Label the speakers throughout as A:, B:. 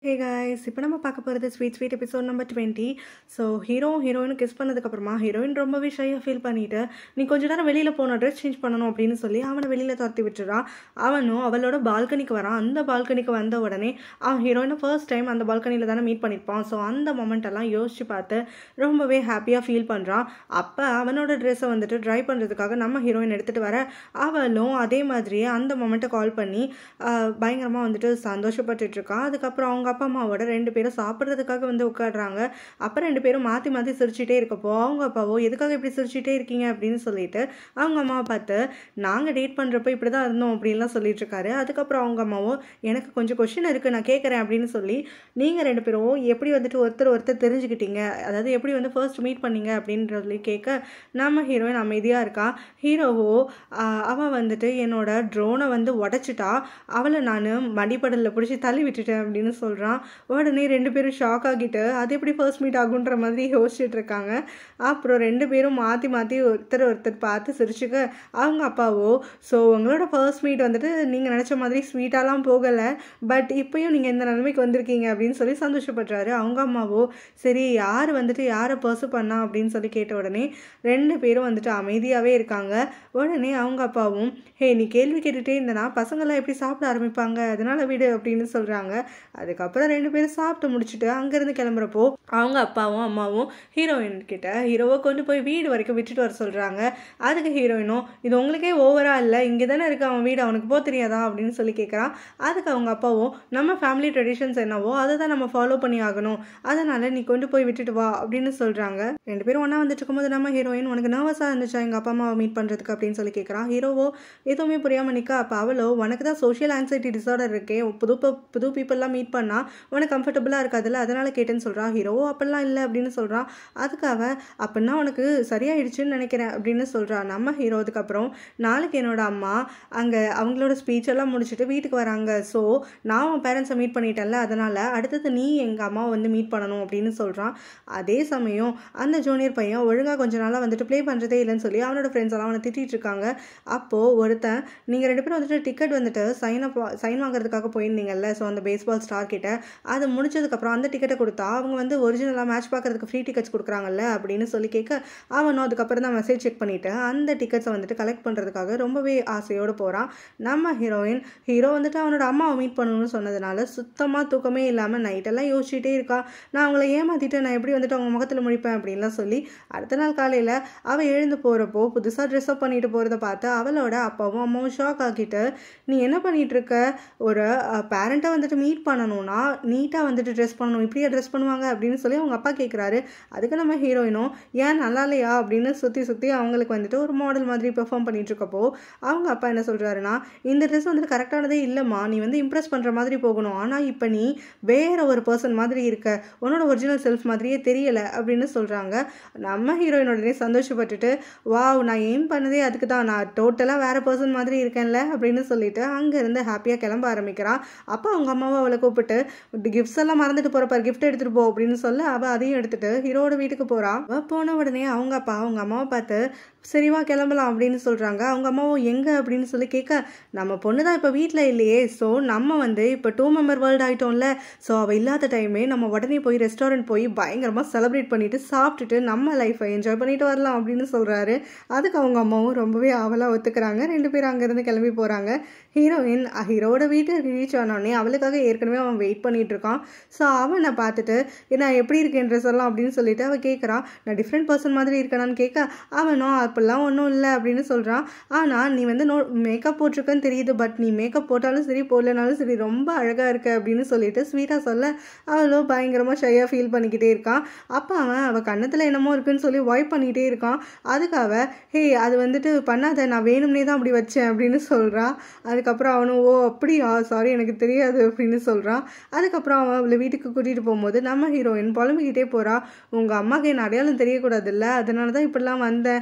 A: hey guys இப்போ நம்ம பார்க்க போகிறது sweet sweet episode number twenty so hero heroine kiss பண்ணதுக்கப்புறமா ஹீரோயின் ரொம்பவே ஷையாக ஃபீல் பண்ணிட்டு நீ கொஞ்ச நேரம் வெளியில் போன ட்ரெஸ் சேஞ்ச் பண்ணணும் அப்படின்னு சொல்லி அவனை வெளியில் துரத்தி விட்டுறான் அவனும் அவளோட பால்கனிக்கு வரான் அந்த பால்கனிக்கு வந்த உடனே அவன் ஹீரோயினை ஃபர்ஸ்ட் டைம் அந்த பால்கனியில் தானே மீட் பண்ணியிருப்பான் ஸோ அந்த மொமெண்ட் எல்லாம் யோசிச்சு பார்த்து ரொம்பவே ஹாப்பியாக ஃபீல் பண்ணுறான் அப்போ அவனோட ட்ரெஸ்ஸை வந்துட்டு ட்ரை பண்ணுறதுக்காக நம்ம ஹீரோயின் எடுத்துகிட்டு வர அவளும் அதே மாதிரியே அந்த மொமெண்ட்டை கால் பண்ணி பயங்கரமாக வந்துட்டு சந்தோஷப்பட்டுட்டு இருக்கான் அதுக்கப்புறம் அவங்க அப்பா அம்மாவோட ரெண்டு பேரும் சாப்பிட்றதுக்காக வந்து உட்காடுறாங்க அப்புறம் ரெண்டு பேரும் மாற்றி மாற்றி சிரிச்சிட்டே இருக்கப்போ அவங்க அப்பாவோ எதுக்காக இப்படி சிரிச்சிட்டே இருக்கீங்க அப்படின்னு சொல்லிட்டு அவங்க அம்மாவை பார்த்து நாங்கள் டேட் பண்ணுறப்ப இப்படி தான் இருந்தோம் அப்படின்லாம் சொல்லிட்டு இருக்காரு அதுக்கப்புறம் அவங்க அம்மாவோ எனக்கு கொஞ்சம் கொஷின் இருக்குது நான் கேட்குறேன் அப்படின்னு சொல்லி நீங்கள் ரெண்டு பேரும் எப்படி வந்துட்டு ஒருத்தர் ஒருத்தர் தெரிஞ்சுக்கிட்டீங்க அதாவது எப்படி வந்து ஃபர்ஸ்ட் மீட் பண்ணீங்க அப்படின்றதுல கேட்க நம்ம ஹீரோயின் அமைதியாக இருக்கா ஹீரோவோ அவன் வந்துட்டு என்னோட ட்ரோனை வந்து உடச்சிட்டா அவளை நான் மடிப்படலில் பிடிச்சி தள்ளி விட்டுட்டேன் அப்படின்னு சொல்கிறான் உடனே ரெண்டு பேரும் ஷாக் ஆகிட்டு அது எப்படி ஃபர்ஸ்ட் மீட் ஆகுன்ற மாதிரி யோசிச்சுட்டு இருக்காங்க அப்புறம் ரெண்டு பேரும் மாற்றி மாற்றி ஒருத்தர் ஒருத்தர் பார்த்து சிரிச்சுக்க அவங்க அப்பாவோ ஸோ உங்களோட ஃபர்ஸ்ட் மீட் வந்துட்டு நீங்கள் நினச்ச மாதிரி ஸ்வீட்டாலாம் போகலை பட் இப்போயும் நீங்கள் இந்த நிலைமைக்கு வந்திருக்கீங்க அப்படின்னு சொல்லி சந்தோஷப்படுறாரு அவங்க அம்மாவோ சரி யார் வந்துட்டு யாரை பர்சு பண்ணா அப்படின்னு சொல்லி கேட்ட உடனே ரெண்டு பேரும் வந்துட்டு அமைதியாகவே இருக்காங்க உடனே அவங்க அப்பாவும் ஹே நீ கேள்வி கேட்டுகிட்டே இருந்தனா பசங்களாம் எப்படி சாப்பிட ஆரம்பிப்பாங்க அதனால விடு அப்படின்னு சொல்கிறாங்க அதுக்கப்புறம் ரெண்டு பேரும் சாப்பிட்டு முடிச்சுட்டு அங்கேருந்து கிளம்புறப்போ அவங்க அப்பாவும் அம்மாவும் ஹீரோயின் கிட்ட ஹீரோவை கொண்டு போய் வீடு வரைக்கும் விட்டுட்டு வர சொல்கிறாங்க அதுக்கு ஹீரோயினும் இது உங்களுக்கே ஓவரா இல்லை இங்கே தானே இருக்கு அவன் வீடு அவனுக்கு போக தெரியாதா அப்படின்னு சொல்லி கேட்குறான் அதுக்கு அவங்க அப்பாவும் நம்ம ஃபேமிலி ட்ரெடிஷன்ஸ் என்னவோ அதை தான் நம்ம ஃபாலோ பண்ணி ஆகணும் அதனால் நீ கொண்டு போய் விட்டுட்டு வா அப்படின்னு சொல்கிறாங்க ரெண்டு பேரும் ஒன்றா வந்துட்டு இருக்கும்போது நம்ம ஹீரோயின் உனக்கு நர்வஸாக இருந்துச்சா எங்கள் அப்பா அம்மாவை மீட் பண்ணுறதுக்கு அப்படின்னு சொல்லி கேட்குறான் ஹீரோவோ எதுவுமே புரியாமல் நிற்க அப்போ அவளோ உனக்கு தான் சோஷியல் ஆன்சைட்டி டிசார்டர் இருக்கே புது புது பீப்புளெலாம் மீட் பண்ணால் உனக்கு கம்ஃபர்டபுளாக இருக்காதுல்ல அதனால் கேட்டேன்னு சொல்கிறான் ஹீரோ அப்படிலாம் இல்லை அப்படின்னு சொல்கிறான் அதுக்காக அப்படின்னா உனக்கு சரியாயிடுச்சுன்னு நினைக்கிறேன் அப்படின்னு சொல்கிறான் நம்ம ஹீரோ அதுக்கப்புறம் நாளைக்கு என்னோட அம்மா அங்கே அவங்களோட ஸ்பீச் எல்லாம் முடிச்சுட்டு வீட்டுக்கு வராங்க ஸோ நான் உன் பேரண்ட்ஸை மீட் பண்ணிட்டேன்ல அதனால் அடுத்தது நீ எங்கள் அம்மாவை வந்து மீட் பண்ணணும் அப்படின்னு சொல்கிறான் அதே சமயம் அந்த ஜூனியர் பையன் ஒழுங்காக கொஞ்ச நாளாக வந்துட்டு ப்ளே பண்ணுறதே இல்லைன்னு சொல்லி அவனோட ஃப்ரெண்ட்ஸ் எல்லாம் அவனை திட்டிகிட்டு இருக்காங்க அப்போது ஒருத்தன் நீங்கள் ரெண்டு பேரும் வந்துட்டு டிக்கெட் வந்துட்டு சைன் அப் சைன் வாங்குறதுக்காக போயிருந்தீங்கல்ல ஸோ அந்த பேஸ்பால் ஸ்டார் கிட்ட அது முடிச்சதுக்கப்புறம் அந்த டிக்கெட்டை கொடுத்தா அவங்க வந்து ஒரிஜினலாக மேட்ச் பார்க்கறதுக்கு ஃப்ரீ டிக்கெட்ஸ் கொடுக்குறாங்கல்ல அப்படின்னு சொல்லி கேட்க அவனும் அதுக்கப்புறம் தான் மெசேஜ் செக் பண்ணிவிட்டு அந்த டிக்கெட்ஸை வந்துட்டு கலெக்ட் பண்ணுறதுக்காக ரொம்பவே ஆசையோடு போகிறான் நம்ம ஹீரோயின் ஹீரோ வந்துட்டு அவனோட அம்மாவை மீட் பண்ணணும்னு சொன்னதுனால சுத்தமாக தூக்கமே இல்லாமல் நைட்டெல்லாம் யோசிச்சுட்டே இருக்கா நான் அவங்கள ஏமாற்றிட்டு நான் எப்படி வந்துட்டு அவங்க முகத்தில் முடிப்பேன் அப்படின்லாம் சொல்லி அடுத்த நாள் காலையில் அவள் எழுந்து போகிறப்போ புதுசாக ட்ரெஸ்அப் பண்ணிட்டு போகிறத பார்த்து அவளோட அப்பாவும் அம்மாவும் ஷாக் ஆக்கிட்டு நீ என்ன பண்ணிகிட்டு இருக்க ஒரு பேரண்ட்டை வந்துட்டு மீட் பண்ணணும்னா நீட்டாக வந்துட்டு ட்ரெஸ் பண்ணணும் இப்படியே ட்ரெஸ் பண்ணுவாங்க அப்படின்னு சொல்லி அவங்க அப்பா கேட்குறாரு அதுக்கு நம்ம ஹீரோயினும் ஏன் நல்லா இல்லையா அப்படின்னு சுற்றி சுற்றி அவங்களுக்கு வந்துட்டு ஒரு மாடல் மாதிரி பெர்ஃபார்ம் பண்ணிட்டு இருக்கப்போ அவங்க அப்பா என்ன சொல்கிறாருன்னா இந்த ட்ரெஸ் வந்துட்டு கரெக்டானதே இல்லைம்மா நீ வந்து இம்ப்ரெஸ் பண்ணுற மாதிரி போகணும் ஆனால் இப்போ நீ வேற ஒரு பர்சன் மாதிரி இருக்க உன்னோட ஒரிஜினல் செல்ஃப் மாதிரியே தெரியலை அப்படின்னு சொல்கிறாங்க நம்ம ஹீரோயினோடனே சந்தோஷப்பட்டுட்டு வாவ் நான் எய்ம் பண்ணதே அதுக்கு தான் நான் டோட்டலாக வேற பர்சன் மாதிரி இருக்கேன்ல அப்படின்னு சொல்லிட்டு அங்கேருந்து ஹாப்பியாக கிளம்ப ஆரம்பிக்கிறான் அப்போ அவங்க அம்மாவை அவளை கூப்பிட்டு கிஃப்ட்ஸ் எல்லாம் மறந்துட்டு போகிறப்பார் கிஃப்ட் எடுத்துகிட்டு போ அப்படின்னு சொல்ல அவள் அதையும் எடுத்துகிட்டு ஹீரோட வீட்டுக்கு போகிறான் அவள் போன உடனே அவங்க அப்பா அவங்க அம்மாவை பார்த்து சரிவா கிளம்பலாம் அப்படின்னு சொல்கிறாங்க அவங்க அம்மாவும் எங்கே அப்படின்னு சொல்லி கேட்க நம்ம பொண்ணு தான் இப்போ வீட்டில் இல்லையே ஸோ நம்ம வந்து இப்போ டூ மெம்பர் வேர்ல்டு ஆகிட்டோம்ல ஸோ அவள் இல்லாத டைமே நம்ம உடனே போய் ரெஸ்டாரண்ட் போய் பயங்கரமாக செலிப்ரேட் பண்ணிவிட்டு சாப்பிட்டுட்டு நம்ம லைஃப்பை என்ஜாய் பண்ணிட்டு வரலாம் அப்படின்னு சொல்கிறாரு அதுக்கு அவங்க அம்மாவும் ரொம்பவே ஆவலாக ஒத்துக்கிறாங்க ரெண்டு பேரும் அங்கேருந்து கிளம்பி போகிறாங்க ஹீரோயின் ஹீரோட வீட்டுக்கு ரீச் ஆனோடனே அவளுக்காக ஏற்கனவே அவன் வெயிட் பண்ணிட்டு இருக்கான் ஸோ அவனை பார்த்துட்டு நான் எப்படி இருக்கேன் ட்ரெஸ் எல்லாம் அப்படின்னு சொல்லிட்டு அவள் கேட்குறான் நான் டிஃப்ரெண்ட் பர்சன் மாதிரி இருக்கேனான்னு கேட்க அவனும் அப்படிலாம் ஒன்றும் இல்லை அப்படின்னு சொல்கிறான் ஆனால் நீ வந்து நோ மேக்கப் போட்டிருக்கன்னு தெரியுது பட் நீ மேக்கப் போட்டாலும் சரி போடலனாலும் சரி ரொம்ப அழகாக இருக்க அப்படின்னு சொல்லிட்டு ஸ்வீட்டாக சொல்ல அவளும் பயங்கரமாக ஷையாக ஃபீல் பண்ணிக்கிட்டே இருக்கான் அப்போ அவன் அவள் கண்ணத்தில் என்னமோ இருக்குன்னு சொல்லி வாய்ப் பண்ணிகிட்டே இருக்கான் அதுக்கு அவள் ஹே அது வந்துட்டு பண்ணாத நான் வேணும்னே தான் அப்படி வச்சேன் அப்படின்னு சொல்கிறா அதுக்கப்புறம் அவனும் ஓ அப்படியா சாரி எனக்கு தெரியாது அப்படின்னு சொல்கிறான் அதுக்கப்புறம் அவன் அவளை வீட்டுக்கு கூட்டிகிட்டு போகும்போது நம்ம ஹீரோயின் புலம்பிக்கிட்டே போகிறா உங்கள் அம்மாவுக்கு என் அடையாளம் தெரியக்கூடாதுல்ல அதனால தான் இப்படிலாம் வந்தேன் ஆனால்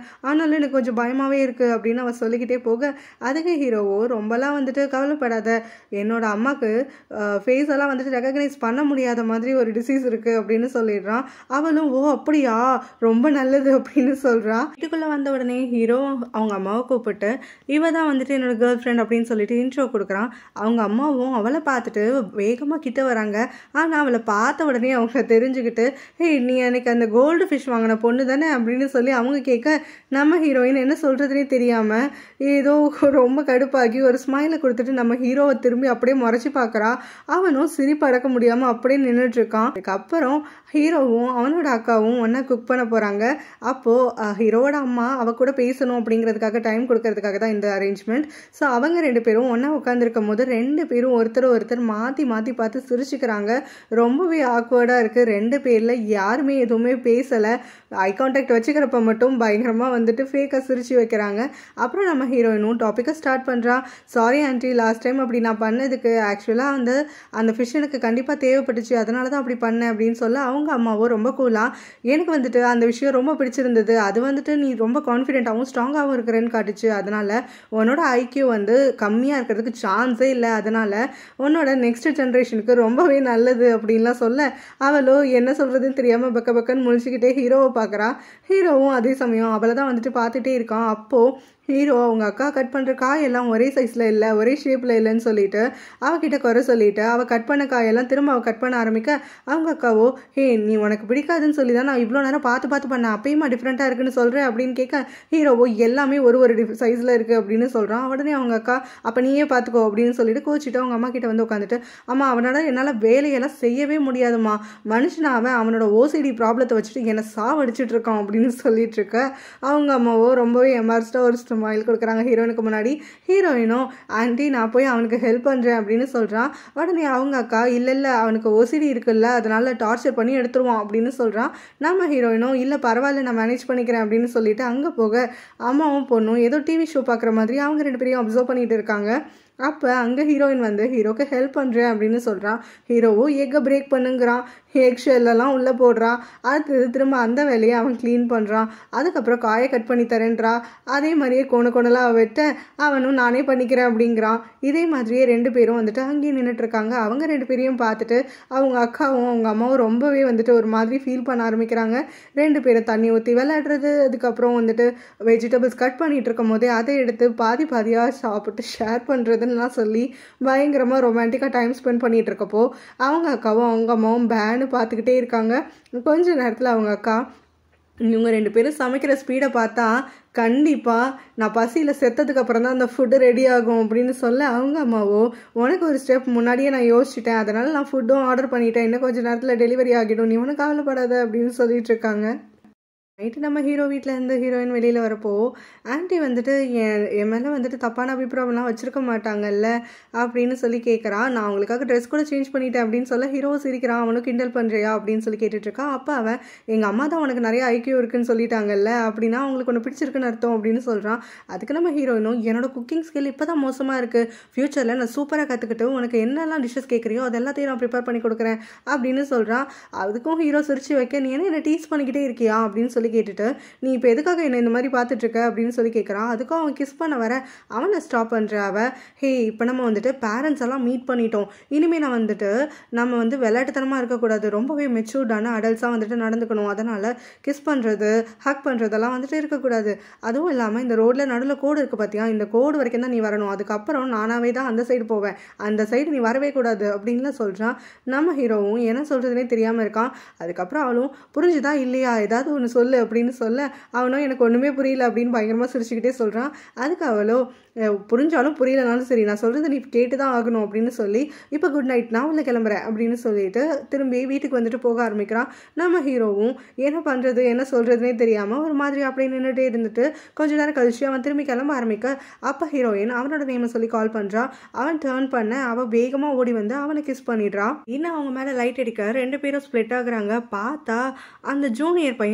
A: ஆனாலும் எனக்கு கொஞ்சம் பயமாகவே இருக்குது அப்படின்னு அவன் சொல்லிக்கிட்டே போக அதுக்கு ஹீரோவோ ரொம்பலாம் வந்துட்டு கவலைப்படாத என்னோட அம்மாவுக்கு ஃபேஸ் எல்லாம் வந்துட்டு ரெக்கக்னைஸ் பண்ண முடியாத மாதிரி ஒரு டிசீஸ் இருக்குது அப்படின்னு சொல்லிடுறான் அவளும் ஓ அப்படியா ரொம்ப நல்லது அப்படின்னு சொல்கிறான் வீட்டுக்குள்ளே வந்த உடனே ஹீரோ அவங்க அம்மாவை கூப்பிட்டு இவ தான் வந்துட்டு என்னோட கேர்ள் ஃப்ரெண்ட் அப்படின்னு சொல்லிட்டு இன்ட்ரோ கொடுக்குறான் அவங்க அம்மாவும் அவளை பார்த்துட்டு வேகமாக கிட்ட வராங்க ஆனால் அவளை பார்த்த உடனே அவங்க தெரிஞ்சுக்கிட்டு ஏய் நீ எனக்கு அந்த கோல்டு ஃபிஷ் வாங்கின பொண்ணு தானே அப்படின்னு சொல்லி அவங்க கேட்க நம்ம ஹீரோயின் என்ன சொல்கிறதுனே தெரியாமல் ஏதோ ரொம்ப கடுப்பாகி ஒரு ஸ்மைலை கொடுத்துட்டு நம்ம ஹீரோவை திரும்பி அப்படியே முறைச்சி பார்க்குறா அவனும் சிரிப்பு அடக்க முடியாமல் அப்படியே நின்றுட்டு இருக்கான் அதுக்கப்புறம் ஹீரோவும் அவனோட அக்காவும் ஒன்றா குக் பண்ண போகிறாங்க அப்போது ஹீரோவோட அம்மா அவ கூட பேசணும் அப்படிங்கிறதுக்காக டைம் கொடுக்கறதுக்காக தான் இந்த அரேஞ்ச்மெண்ட் ஸோ அவங்க ரெண்டு பேரும் ஒன்றா உட்காந்துருக்கும் போது ரெண்டு பேரும் ஒருத்தர் ஒருத்தர் மாற்றி மாற்றி பார்த்து சிரிச்சுக்கிறாங்க ரொம்பவே ஆக்வர்டாக இருக்குது ரெண்டு பேரில் யாருமே எதுவுமே பேசலை ஐ கான்டாக்ட் வச்சுக்கிறப்ப மட்டும் பயங்கரமாக வந்துட்டு ஃபேக்காக சிரிச்சு வைக்கிறாங்க அப்புறம் நம்ம ஹீரோயினும் டாப்பிக்கை ஸ்டார்ட் பண்ணுறா சாரி ஆண்டி லாஸ்ட் டைம் அப்படி நான் பண்ணதுக்கு ஆக்சுவலாக வந்து அந்த ஃபிஷ் எனக்கு கண்டிப்பாக தேவைப்பட்டுச்சு அதனால தான் அப்படி பண்ணேன் அப்படின்னு சொல்ல அவங்க அம்மாவோ ரொம்ப கூலாக எனக்கு வந்துட்டு அந்த விஷயம் ரொம்ப பிடிச்சிருந்தது அது வந்துட்டு நீ ரொம்ப கான்ஃபிடென்ட்டாகவும் ஸ்ட்ராங்காகவும் இருக்கிறேன்னு காட்டுச்சு அதனால் உன்னோட ஐக்கியூ வந்து கம்மியாக இருக்கிறதுக்கு சான்ஸே இல்லை அதனால் உன்னோட நெக்ஸ்ட் ஜென்ரேஷனுக்கு ரொம்பவே நல்லது அப்படின்லாம் சொல்ல அவளோ என்ன சொல்கிறதுன்னு தெரியாமல் பக்க பக்கன்னு முழிச்சுக்கிட்டே ஹீரோவை பார்க்குறா ஹீரோவும் அதே சமயம் அவளை தான் வந்துட்டு பார்த்துட்டே இருக்கான் அப்போது ஹீரோ அவங்க அக்கா கட் பண்ணுற காயெல்லாம் ஒரே சைஸில் இல்லை ஒரே ஷேப்பில் இல்லைன்னு சொல்லிட்டு அவகிட்ட குறை சொல்லிட்டு அவள் கட் பண்ண காயெல்லாம் திரும்ப அவள் கட் பண்ண ஆரம்பிக்க அவங்க அக்காவோ ஹே நீ உனக்கு பிடிக்காதுன்னு சொல்லி தான் நான் இவ்வளோ நேரம் பார்த்து பார்த்து பண்ணேன் அப்பயுமா டிஃப்ரெண்ட்டாக இருக்குன்னு சொல்கிறேன் அப்படின்னு கேட்க ஹீரோவோ எல்லாமே ஒரு ஒரு டிஃப் சைஸில் இருக்குது அப்படின்னு சொல்கிறான் உடனே அவங்க அக்கா அப்போ நீயே பார்த்துக்கோ அப்படின்னு சொல்லிட்டு கோச்சிட்டு அவங்க அம்மா கிட்ட வந்து உட்காந்துட்டு அம்மா அவனால் என்னால் வேலையெல்லாம் செய்யவே முடியாதுமா மனுஷன் அவன் அவனோட ஓசிடி ப்ராப்ளத்தை வச்சுட்டு என்னை சாவடிச்சிட்டு இருக்கான் அப்படின்னு சொல்லிட்டு இருக்க அவங்க அம்மாவோ ரொம்பவே எமர்ஸ்டாக ஒரு ஸ்மைல் கொடுக்குறாங்க ஹீரோயினுக்கு முன்னாடி ஹீரோயினும் ஆண்டி நான் போய் அவனுக்கு ஹெல்ப் பண்ணுறேன் அப்படின்னு சொல்கிறான் உடனே அவங்க அக்கா இல்லை இல்லை அவனுக்கு ஓசிடி இருக்குல்ல அதனால டார்ச்சர் பண்ணி எடுத்துருவான் அப்படின்னு சொல்கிறான் நம்ம ஹீரோயினும் இல்லை பரவாயில்ல நான் மேனேஜ் பண்ணிக்கிறேன் அப்படின்னு சொல்லிட்டு அங்கே போக அம்மாவும் பொண்ணும் ஏதோ டிவி ஷோ பார்க்குற மாதிரி அவங்க ரெண்டு பேரையும் அப்சர்வ் பண்ணிட்டு இருக்காங்க அப்போ அங்கே ஹீரோயின் வந்து ஹீரோக்கு ஹெல்ப் பண்ணுறேன் அப்படின்னு சொல்கிறான் ஹீரோவும் எக்கை பிரேக் பண்ணுங்கிறான் எக் ஷெல்லெல்லாம் உள்ளே போடுறான் அடுத்தது திரும்ப அந்த வேலையை அவன் க்ளீன் பண்ணுறான் அதுக்கப்புறம் காயை கட் பண்ணி தரேன்றா அதே மாதிரியே கோண கோணலாக வெட்ட அவனும் நானே பண்ணிக்கிறேன் அப்படிங்கிறான் இதே மாதிரியே ரெண்டு பேரும் வந்துட்டு அங்கேயே நின்றுட்டு இருக்காங்க அவங்க ரெண்டு பேரையும் பார்த்துட்டு அவங்க அக்காவும் அவங்க அம்மாவும் ரொம்பவே வந்துட்டு ஒரு மாதிரி ஃபீல் பண்ண ஆரம்பிக்கிறாங்க ரெண்டு பேரும் தண்ணி ஊற்றி விளையாடுறது அதுக்கப்புறம் வந்துட்டு வெஜிடபிள்ஸ் கட் பண்ணிட்டு இருக்கும் போதே அதை எடுத்து பாதி பாதியாக சாப்பிட்டு ஷேர் பண்ணுறதுன்னெலாம் சொல்லி பயங்கரமாக ரொமான்டிக்காக டைம் ஸ்பெண்ட் பண்ணிட்டு இருக்கப்போ அவங்க அக்காவும் அவங்க அம்மாவும் பேனு பார்த்துக்கிட்டே இருக்காங்க கொஞ்ச நேரத்தில் அவங்க அக்கா இவங்க ரெண்டு பேரும் சமைக்கிற ஸ்பீடை பார்த்தா கண்டிப்பாக நான் பசியில் செத்ததுக்கு அப்புறம் தான் அந்த ஃபுட்டு ரெடி ஆகும் அப்படின்னு சொல்ல அவங்க அம்மாவோ உனக்கு ஒரு ஸ்டெப் முன்னாடியே நான் யோசிச்சிட்டேன் அதனால் நான் ஃபுட்டும் ஆர்டர் பண்ணிட்டேன் இன்னும் கொஞ்சம் நேரத்தில் டெலிவரி ஆகிடும் நீ ஒன்றும் கவலைப்படாத அப்படின்னு சொல்லிட்டு இருக்காங்க நைட்டு நம்ம ஹீரோ வீட்டில் இருந்து ஹீரோயின் வெளியில் வரப்போ ஆன்ட்டி வந்துட்டு என் என் மேலே வந்துட்டு தப்பான அபிப்பிராயம்லாம் வச்சுருக்க மாட்டாங்கல்ல அப்படின்னு சொல்லி கேட்குறான் நான் அவங்களுக்காக ட்ரெஸ் கூட சேஞ்ச் பண்ணிட்டேன் அப்படின்னு சொல்ல ஹீரோ சிரிக்கிறான் அவனும் கிண்டல் பண்ணுறியா அப்படின்னு சொல்லி கேட்டுட்ருக்கான் அப்போ அவன் எங்கள் அம்மா தான் உனக்கு நிறைய ஐக்கியம் இருக்குன்னு சொல்லிட்டாங்கல்ல அப்படின்னா அவங்களுக்கு ஒன்று பிடிச்சிருக்குன்னு அர்த்தம் அப்படின்னு சொல்கிறான் அதுக்கு நம்ம ஹீரோயினும் என்னோட குக்கிங் ஸ்கில் இப்போ தான் மோசமாக இருக்குது ஃப்யூச்சரில் நான் சூப்பராக கற்றுக்கிட்டு உனக்கு என்னெல்லாம் டிஷ்ஷஸ் கேட்குறியோ அது எல்லாத்தையும் நான் ப்ரிப்பேர் பண்ணி கொடுக்குறேன் அப்படின்னு சொல்கிறான் அதுக்கும் ஹீரோ சிரிச்சு வைக்க நீ என்ன என்ன டீச் பண்ணிக்கிட்டே இருக்கியா அப்படின்னு சொல்லி கேட்டுட்டு நீ இப்போ எதுக்காக என்ன இந்த மாதிரி பார்த்துட்டு இருக்க அப்படின்னு சொல்லி கேட்குறான் அதுக்கும் அவன் கிஸ் பண்ண வர அவனை ஸ்டாப் பண்ணுற அவ ஹே இப்போ நம்ம வந்துட்டு பேரண்ட்ஸ் எல்லாம் மீட் பண்ணிட்டோம் இனிமேல் நான் வந்துட்டு நம்ம வந்து விளையாட்டுத்தனமாக இருக்கக்கூடாது ரொம்பவே மெச்சூர்டான அடல்ட்ஸாக வந்துட்டு நடந்துக்கணும் அதனால் கிஸ் பண்ணுறது ஹக் பண்ணுறதெல்லாம் வந்துட்டு இருக்கக்கூடாது அதுவும் இல்லாமல் இந்த ரோட்டில் நடுவில் கோடு இருக்குது பார்த்தியா இந்த கோடு வரைக்கும் தான் நீ வரணும் அதுக்கப்புறம் நானாவே தான் அந்த சைடு போவேன் அந்த சைடு நீ வரவே கூடாது அப்படின்லாம் சொல்கிறான் நம்ம ஹீரோவும் என்ன சொல்கிறதுனே தெரியாமல் இருக்கான் அதுக்கப்புறம் அவளும் புரிஞ்சுதா இல்லையா ஏதாவது ஒன்று சொல்லு அப்படின்னு சொல்ல அவனும் எனக்கு ஒன்றுமே புரியல அப்படின்னு பயங்கரமாக சிரிச்சுக்கிட்டே சொல்கிறான் அதுக்கு அவளோ "அஹ், புரிஞ்சாலும் புரியலனாலும் சரி நான் சொல்கிறது நீ கேட்டு தான் ஆகணும் அப்படின்னு சொல்லி இப்போ குட் நைட் நான் உள்ள கிளம்புறேன் அப்படின்னு சொல்லிட்டு திரும்பி வீட்டுக்கு வந்துட்டு போக ஆரம்பிக்கிறான் நம்ம ஹீரோவும் என்ன பண்ணுறது என்ன சொல்கிறதுனே தெரியாமல் ஒரு மாதிரி அப்படியே நின்றுட்டே இருந்துட்டு கொஞ்ச நேரம் கழிச்சு அவன் திரும்பி கிளம்ப ஆரம்பிக்க அப்போ ஹீரோயின் அவனோட நேமை சொல்லி கால் பண்ணுறான் அவன் டேர்ன் பண்ண அவள் வேகமாக ஓடி வந்து அவனை கிஸ் பண்ணிடுறான் இன்னும் அவங்க மேலே லைட் அடிக்க ரெண்டு பேரும் ஸ்ப்ளிட் ஆகுறாங்க பார்த்தா அந்த ஜூனியர் பையன் அவனோட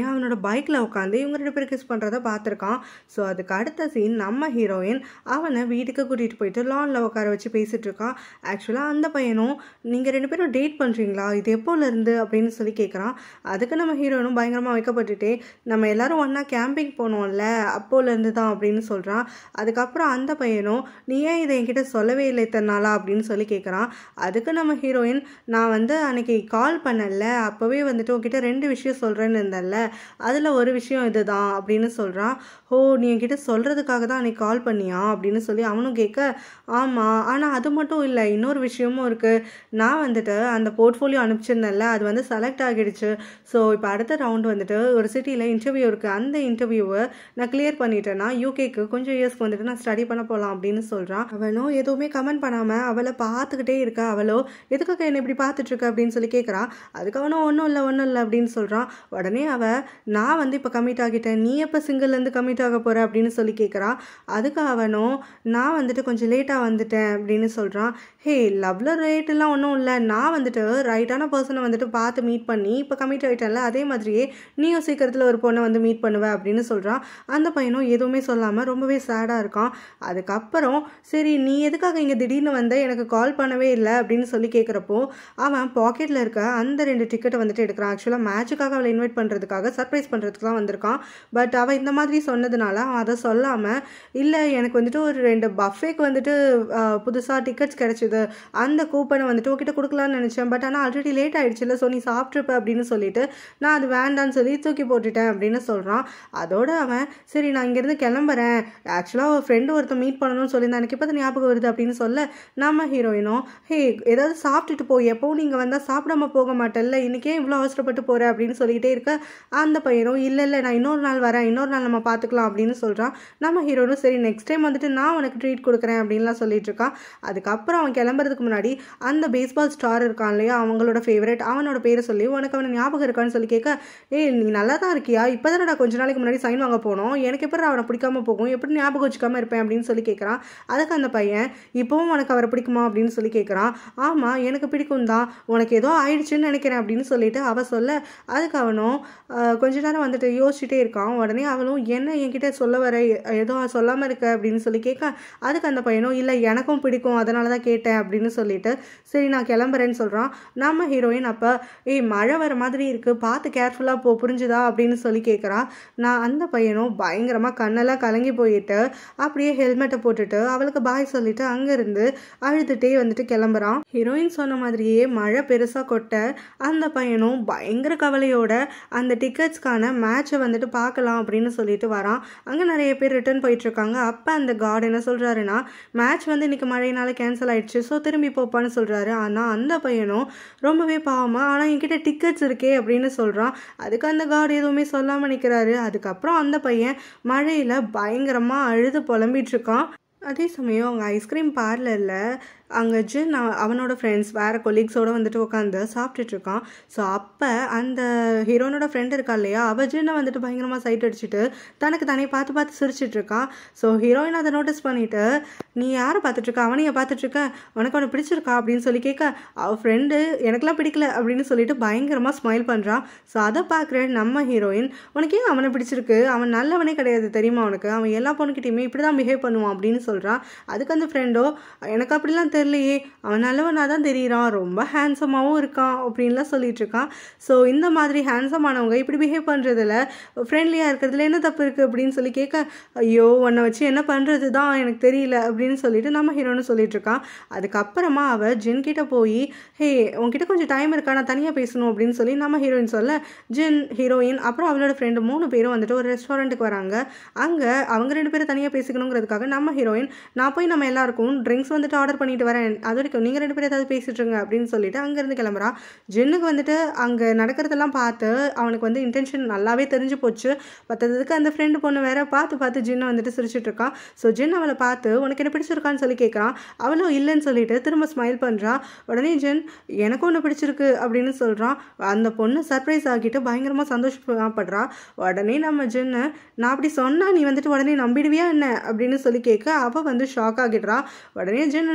A: பைக்கில் உட்காந்து இவங்க ரெண்டு பேரும் கிஸ் பண்ணுறத பார்த்துருக்கான் ஸோ அதுக்கு அடுத்த சீன் நம்ம ஹீரோயின் அவனை வீட்டுக்கு கூட்டிகிட்டு போயிட்டு லானில் உட்கார வச்சு பேசிகிட்டு இருக்கான் ஆக்சுவலாக அந்த பையனும் நீங்கள் ரெண்டு பேரும் டேட் பண்ணுறீங்களா இது எப்போலேருந்து அப்படின்னு சொல்லி கேட்குறான் அதுக்கு நம்ம ஹீரோயினும் பயங்கரமாக வைக்கப்பட்டுட்டே நம்ம எல்லாரும் ஒன்றா கேம்பிங் போனோம்ல அப்போலேருந்து தான் அப்படின்னு சொல்கிறான் அதுக்கப்புறம் அந்த பையனும் நீ ஏன் இதை என்கிட்ட சொல்லவே இல்லை இத்தனை நாளா அப்படின்னு சொல்லி கேட்குறான் அதுக்கு நம்ம ஹீரோயின் நான் வந்து அன்னைக்கு கால் பண்ணல அப்போவே வந்துட்டு உன்கிட்ட ரெண்டு விஷயம் சொல்கிறேன்னு இருந்தேன்ல அதில் ஒரு விஷயம் இதுதான் அப்படின்னு சொல்கிறான் ஓ நீ என்கிட்ட சொல்கிறதுக்காக தான் அன்னைக்கு கால் பண்ணியா அப்படின்னு சொல்லி அவனும் கேட்க ஆமாம் ஆனால் அது மட்டும் இல்லை இன்னொரு விஷயமும் இருக்குது நான் வந்துட்டு அந்த போர்ட்ஃபோலியோ அனுப்பிச்சிருந்தேன்ல அது வந்து செலக்ட் ஆகிடுச்சு ஸோ இப்போ அடுத்த ரவுண்ட் வந்துட்டு ஒரு சிட்டியில் இன்டர்வியூ இருக்குது அந்த இன்டர்வியூவை நான் கிளியர் பண்ணிட்டேன்னா யூகேக்கு கொஞ்சம் இயர்ஸ்க்கு வந்துட்டு நான் ஸ்டடி பண்ண போகலாம் அப்படின்னு சொல்கிறான் அவனும் எதுவுமே கமெண்ட் பண்ணாமல் அவளை பார்த்துக்கிட்டே இருக்கா அவளோ எதுக்காக என்னை இப்படி பார்த்துட்டு இருக்க அப்படின்னு சொல்லி கேட்குறான் அதுக்கு அவனும் ஒன்றும் இல்லை ஒன்றும் இல்லை அப்படின்னு சொல்கிறான் உடனே அவள் நான் வந்து இப்போ கமிட் ஆகிட்டேன் நீ எப்போ சிங்கிள்லேருந்து கமிட் ஆக போகிற அப்படின்னு சொல்லி கேட்குறான் அதுக்கு அவனும் நான் வந்துட்டு கொஞ்சம் லேட்டாக வந்துட்டேன் அப்படின்னு சொல்கிறான் ஹே லவ்ல ரேட்டெல்லாம் ஒன்றும் இல்லை நான் வந்துட்டு ரைட்டான பர்சனை வந்துட்டு பார்த்து மீட் பண்ணி இப்போ கமிட் ஆகிட்டேன்ல அதே மாதிரியே நீயும் சீக்கிரத்தில் ஒரு பொண்ணை வந்து மீட் பண்ணுவ அப்படின்னு சொல்கிறான் அந்த பையனும் எதுவுமே சொல்லாமல் ரொம்பவே சேடாக இருக்கான் அதுக்கப்புறம் சரி நீ எதுக்காக இங்கே திடீர்னு வந்த எனக்கு கால் பண்ணவே இல்லை அப்படின்னு சொல்லி கேட்குறப்போ அவன் பாக்கெட்டில் இருக்க அந்த ரெண்டு டிக்கெட்டை வந்துட்டு எடுக்கிறான் ஆக்சுவலாக மேட்சுக்காக அவளை இன்வைட் பண்ணுறதுக்காக சர்ப்ரைஸ் பண்ணுறதுக்கு தான் வந்திருக்கான் பட் அவள் இந்த மாதிரி சொன்னதுனால அவன் அதை சொல்லாமல் இல்லை எனக்கு வந்துட்டு ஒரு ரெண்டு பஃபேக்கு வந்துட்டு புதுசாக டிக்கெட்ஸ் கிடச்சிது அந்த கூப்பனை வந்துட்டு உங்ககிட்ட கொடுக்கலான்னு நினச்சேன் பட் ஆனால் ஆல்ரெடி லேட் ஆகிடுச்சுல ஸோ நீ சாப்பிட்ருப்ப அப்படின்னு சொல்லிட்டு நான் அது வேண்டான்னு சொல்லி தூக்கி போட்டுட்டேன் அப்படின்னு சொல்கிறான் அதோட அவன் சரி நான் இங்கேருந்து கிளம்புறேன் ஆக்சுவலாக ஒரு ஃப்ரெண்டு ஒருத்தன் மீட் பண்ணணும்னு சொல்லியிருந்தேன் எனக்கு இப்போ ஞாபகம் வருது அப்படின்னு சொல்ல நம்ம ஹீரோயினும் ஹே ஏதாவது சாப்பிட்டுட்டு போய் எப்போவும் நீங்கள் வந்தால் சாப்பிடாம போக மாட்டேல்ல இன்றைக்கே இவ்வளோ அவசரப்பட்டு போகிற அப்படின்னு சொல்லிக்கிட்டே இருக்க அந்த பையனும் இல்லை இல்லை நான் இன்னொரு நாள் வரேன் இன்னொரு நாள் நம்ம பார்த்துக்கலாம் அப்படின்னு சொல்கிறான் நம்ம ஹீரோனும் சரி நெக்ஸ்ட் டைம் வந்துட்டு நான் உனக்கு ட்ரீட் கொடுக்குறேன் அப்படின்லாம் சொல்லிட்டு இருக்கான் அதுக்கப்புறம் அவன் கிளம்புறதுக்கு முன்னாடி அந்த பேஸ்பால் ஸ்டார் இருக்கான் இல்லையா அவங்களோட ஃபேவரட் அவனோட பேரை சொல்லி உனக்கு அவனை ஞாபகம் இருக்கான்னு சொல்லி கேட்க ஏய் நீ நல்லா தான் இருக்கியா இப்போ தானே கொஞ்ச நாளைக்கு முன்னாடி சைன் வாங்க போனோம் எனக்கு எப்படி அவனை பிடிக்காம போகும் எப்படி ஞாபகம் வச்சுக்காம இருப்பேன் அப்படின்னு சொல்லி கேட்குறான் அதுக்கு அந்த பையன் இப்போவும் உனக்கு அவரை பிடிக்குமா அப்படின்னு சொல்லி கேட்குறான் ஆமாம் எனக்கு பிடிக்கும் தான் உனக்கு ஏதோ ஆயிடுச்சுன்னு நினைக்கிறேன் அப்படின்னு சொல்லிட்டு அவ சொல்ல அதுக்கு அவனும் ஆஹ், கொஞ்ச நேரம் வந்துட்டு யோசிச்சுட்டே இருக்கான் உடனே அவளும் என்ன என்கிட்ட சொல்ல வர ஏதோ சொல்லாமல் இருக்க அப்படின்னு சொல்லி கேட்க அதுக்கு அந்த பையனும் இல்லை எனக்கும் பிடிக்கும் அதனால தான் கேட்டேன் அப்படின்னு சொல்லிட்டு சரி நான் கிளம்புறேன்னு சொல்கிறான் நம்ம ஹீரோயின் அப்போ ஏய் மழை வர மாதிரி இருக்குது பார்த்து கேர்ஃபுல்லாக போ புரிஞ்சுதா அப்படின்னு சொல்லி கேட்குறான் நான் அந்த பையனும் பயங்கரமாக கண்ணெல்லாம் கலங்கி போயிட்டு அப்படியே ஹெல்மெட்டை போட்டுட்டு அவளுக்கு பாய் சொல்லிட்டு அங்கேருந்து அழுதுகிட்டே வந்துட்டு கிளம்புறான் ஹீரோயின் சொன்ன மாதிரியே மழை பெருசாக கொட்ட அந்த பையனும் பயங்கர கவலையோட அந்த டிக்கெட்ஸ்க்கான மேட்சை வந்துட்டு பார்க்கலாம் அப்படின்னு சொல்லிட்டு வரான் அங்கே நிறைய பேர் ரிட்டர்ன் போயிட்டுருக்காங்க அப்போ அந்த காட் என்ன சொல்கிறாருன்னா மேட்ச் வந்து இன்னைக்கு மழையினால கேன்சல் ஆயிடுச்சு ஸோ திரும்பி போப்பான்னு சொல்கிறாரு ஆனால் அந்த பையனும் ரொம்பவே பாவமா ஆனால் என்கிட்ட டிக்கெட்ஸ் இருக்கே அப்படின்னு சொல்கிறான் அதுக்கு அந்த காட் எதுவுமே சொல்லாமல் நிற்கிறாரு அதுக்கப்புறம் அந்த பையன் மழையில் பயங்கரமாக அழுது புலம்பிட்டு இருக்கான் அதே சமயம் அவங்க ஐஸ்கிரீம் பார்லரில் அங்கே ஜின் அவ- அவனோட ஃப்ரெண்ட்ஸ் வேறு கொலீக்ஸோடு வந்துட்டு உட்காந்து சாப்பிட்டுட்டு இருக்கான் ஸோ அப்போ அந்த ஹீரோனோட ஃப்ரெண்ட் இருக்கா இல்லையா அவள் ஜின்னை வந்துட்டு பயங்கரமாக சைட் அடிச்சுட்டு தனக்கு தானே பார்த்து பார்த்து சிரிச்சிட்டு இருக்கான் ஸோ ஹீரோயின் அதை நோட்டீஸ் பண்ணிட்டு நீ யாரை பார்த்துட்டு இருக்க அவனைய பார்த்துட்டு இருக்க உனக்கு அவனை பிடிச்சிருக்கா அப்படின்னு சொல்லி கேட்க அவள் ஃப்ரெண்டு எனக்கெல்லாம் பிடிக்கல அப்படின்னு சொல்லிட்டு பயங்கரமாக ஸ்மைல் பண்ணுறான் ஸோ அதை பார்க்குற நம்ம ஹீரோயின் உனக்கு ஏன் அவனை பிடிச்சிருக்கு அவன் நல்லவனே கிடையாது தெரியுமா உனக்கு அவன் எல்லா பொண்ணுக்கிட்டையுமே இப்படி தான் பிஹேவ் பண்ணுவான் அப்படின்னு சொல்கிறான் அதுக்கு அந்த ஃப்ரெண்டோ எனக்கு அப்படிலாம் தெரியலையே அவன் நல்லவனாக தான் தெரியுறான் ரொம்ப ஹேண்ட்ஸமாகவும் இருக்கான் அப்படின்லாம் சொல்லிட்டு இருக்கான் ஸோ இந்த மாதிரி ஹேண்ட்ஸமானவங்க இப்படி பிஹேவ் பண்ணுறதுல ஃப்ரெண்ட்லியாக இருக்கிறதுல என்ன தப்பு இருக்குது அப்படின்னு சொல்லி கேட்க ஐயோ உன்னை வச்சு என்ன பண்ணுறது தான் எனக்கு தெரியல அப்படின்னு சொல்லிட்டு நம்ம ஹீரோன்னு சொல்லிட்டு இருக்கான் அதுக்கப்புறமா அவள் ஜின் கிட்ட போய் ஹே உன்கிட்ட கொஞ்சம் டைம் இருக்கா நான் தனியாக பேசணும் அப்படின்னு சொல்லி நம்ம ஹீரோயின் சொல்ல ஜின் ஹீரோயின் அப்புறம் அவளோட ஃப்ரெண்டு மூணு பேரும் வந்துட்டு ஒரு ரெஸ்டாரண்ட்டுக்கு வராங்க அங்கே அவங்க ரெண்டு பேரும் தனியாக பேசிக்கணுங்கிறதுக்காக நம்ம ஹீரோயின் நான் போய் நம்ம எல்லாருக்கும் ட்ரிங்க்ஸ் வந்துட்டு ஆர்டர் பண்ணிட்டு வரேன் அது வரைக்கும் நீங்கள் ரெண்டு பேரும் ஏதாவது பேசிட்டு இருங்க அப்படின்னு சொல்லிட்டு அங்கேருந்து கிளம்புறான் ஜின்னுக்கு வந்துட்டு அங்கே நடக்கிறதெல்லாம் பார்த்து அவனுக்கு வந்து இன்டென்ஷன் நல்லாவே தெரிஞ்சு போச்சு பத்ததுக்கு அந்த ஃப்ரெண்டு பொண்ணு வேற பார்த்து பார்த்து ஜின்னை வந்துட்டு சிரிச்சிட்டு இருக்கான் ஸோ ஜின் அவளை பார்த்து உனக்கு என்ன பிடிச்சிருக்கான்னு சொல்லி கேட்குறான் அவளும் இல்லைன்னு சொல்லிட்டு திரும்ப ஸ்மைல் பண்ணுறா உடனே ஜின் எனக்கு ஒன்று பிடிச்சிருக்கு அப்படின்னு சொல்கிறான் அந்த பொண்ணு சர்ப்ரைஸ் ஆகிட்டு பயங்கரமாக சந்தோஷப்படுறா உடனே நம்ம ஜின்னு நான் அப்படி சொன்னா நீ வந்துட்டு உடனே நம்பிடுவியா என்ன அப்படின்னு சொல்லி கேட்க அவள் வந்து ஷாக் ஆகிடுறா உடனே ஜின் என்ன சொல்கிறான்னா